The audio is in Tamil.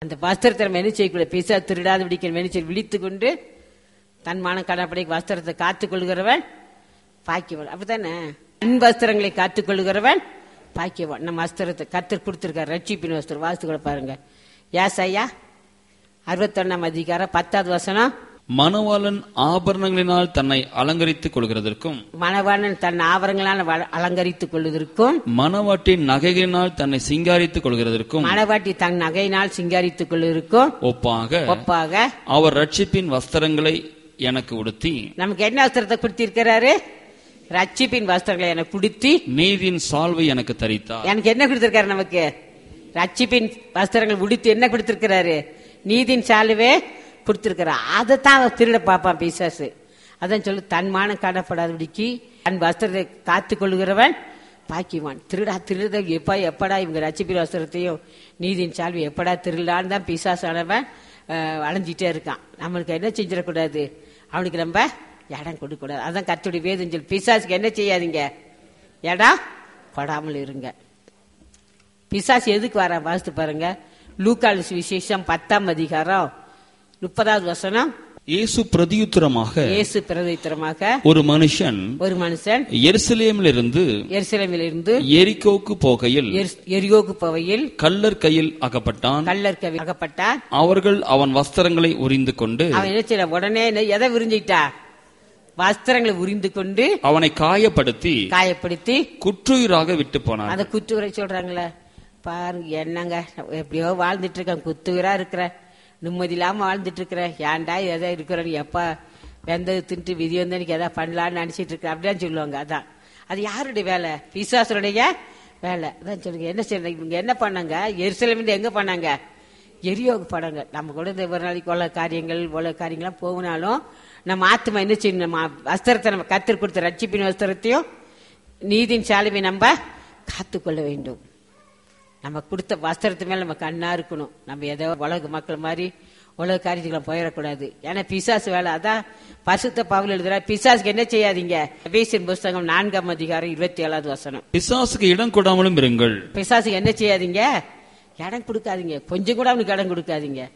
அந்த வஸ்திரத்தை நம்ம என்ன செய்யக்கூடாது பிசா திருடாத பிடிக்கிற மெனிச்சர் விழித்து கொண்டு தன் மான கடப்படை வஸ்திரத்தை காத்துக் கொள்கிறவன் பாக்கியவன் அப்படித்தானே அன் வஸ்திரங்களை காத்துக் கொள்கிறவன் பாக்கியவன் நம்ம வஸ்திரத்தை கத்தர் கொடுத்துருக்காரு ரட்சிப்பின் வஸ்திரம் வாஸ்து பாருங்க யாஸ் ஐயா அறுபத்தொன்னாம் அதிகாரம் பத்தாவது வசனம் மணவாளன் ஆபரணங்களினால் தன்னை அலங்கரித்துக் கொள்கிறதற்கும் மணவாளன் தன் ஆவரங்களால் வ- அலங்கரித்துக் கொள்வதற்கும் மணவாட்டின் நகைகளினால் தன்னை சிங்காரித்துக் கொள்கிறதற்கும் மணவாட்டி தன் நகையினால் சிங்காரித்துக் கொள்வதற்கும் ஒப்பாக ஒப்பாக அவர் ரட்சிப்பின் வஸ்திரங்களை எனக்கு உடுத்தி நமக்கு என்ன வஸ்திரத்தை கொடுத்திருக்கிறாரு ரட்சிப்பின் வஸ்திரங்களை எனக்கு கொடுத்தி நீதியின் சால்வை எனக்கு தரித்தார் எனக்கு என்ன கொடுத்திருக்காரு நமக்கு ரட்சிப்பின் வஸ்திரங்கள் உடுத்தி என்ன கொடுத்திருக்கிறாரு நீதின் சாலுவே கொடுத்திருக்கிறார் அதைத்தான் அவன் திருட பார்ப்பான் பிசாசு அதான் சொல்லு தன்மானம் காணப்படாதபடிக்கு தன் வஸ்திரத்தை காத்துக் கொள்கிறவன் பாக்கிவான் திருடா திருட எப்பா எப்படா இவங்க ரட்சிப்பின் வஸ்திரத்தையும் நீதியின் சால்வை எப்படா திருடலான்னு தான் பிசாசானவன் அஹ், அலைஞ்சிட்டே இருக்கான் நம்மளுக்கு என்ன செஞ்சிடக்கூடாது அவனுக்கு நம்ம இடம் கொடுக்கக்கூடாது அதான் கத்துடைய வேதம் சொல்லு பிசாசுக்கு என்ன செய்யாதீங்க இடம் கொடாமல் இருங்க பிசாசு எதுக்கு வர வாசித்து பாருங்க லூக்கால் விசேஷம் பத்தாம் அதிகாரம் முப்பதாவது வசனம் இயேசு பிரதியுத்தரமாக இயேசு பிரதித்திரமாக ஒரு மனுஷன் ஒரு மனுஷன் எருசலேமிலிருந்து எருசலேமிலிருந்து எரிகோவுக்கு போகையில் எரிஸ்- எரியோகு பவையில் கல்லர் கையில் அகப்பட்டான் கல்லர் கவி அகப்பட்டான் அவர்கள் அவன் வஸ்திரங்களை உரிந்து கொண்டு அவன் என்ன செய்ய உடனே என்ன- எதை விரிஞ்சிட்டா வஸ்திரங்களை உரிந்து கொண்டு அவனை காயப்படுத்தி காயப்படுத்தி குற்றுயிராக விட்டு போனார் அந்த குத்துவிரை சொல்றாங்களே பாருங்க என்னங்க எப்படியோ வாழ்ந்துட்டு இருக்கேன் குத்துவிரா இருக்கிறேன் நிம்மதி இல்லாம வாழ்ந்துட்டு இருக்கிறேன் ஏன்டா எதோ இருக்கிறேன் எப்ப வெந்தது தின்ட்டு விதி வந்து எனக்கு எதாவது பண்ணலான்னு நினைச்சிட்டு இருக்கேன் அப்படிதான் சொல்லுவாங்க அதான் அது யாருடைய வேலை பிசாசருடைய வேலை அதான் சொல்லுங்க என்ன செய்யணும் இவங்க என்ன பண்ணாங்க எரிசலம் எங்க பண்ணாங்க எரியோக படங்க நம்ம கூட இந்த ஒரு நாளைக்கு உள்ள காரியங்கள் உள்ள காரியங்கள்லாம் போகனாலும் நம்ம ஆத்மா என்ன செய்யணும் நம்ம வஸ்திரத்தை நம்ம கத்தர் கொடுத்த ரட்சிப்பின் வஸ்திரத்தையும் நீதியின் சாலுவை நம்ம காத்துக்கொள்ள வேண்டும் நம்ம கொடுத்த வஸ்திரத்து மேல நம்ம கண்ணா இருக்கணும் நம்ம ஏதோ உலக மக்கள் மாதிரி உலக காரியத்துக்குள்ள போயிடக்கூடாது ஏன்னா பிசாசு வேலை அதான் பசுத்த பவுல் எழுதுற பிசாசுக்கு என்ன செய்யாதீங்க எபேசியன் புஸ்தகம் நான்காம் அதிகாரம் இருபத்தி ஏழாவது வசனம் பிசாசுக்கு இடம் கொடாமலும் இருங்கள் பிசாசுக்கு என்ன செய்யாதீங்க இடம் கொடுக்காதீங்க கொஞ்சம் கூட அவனுக்கு இடம் கொடுக்காதீங்க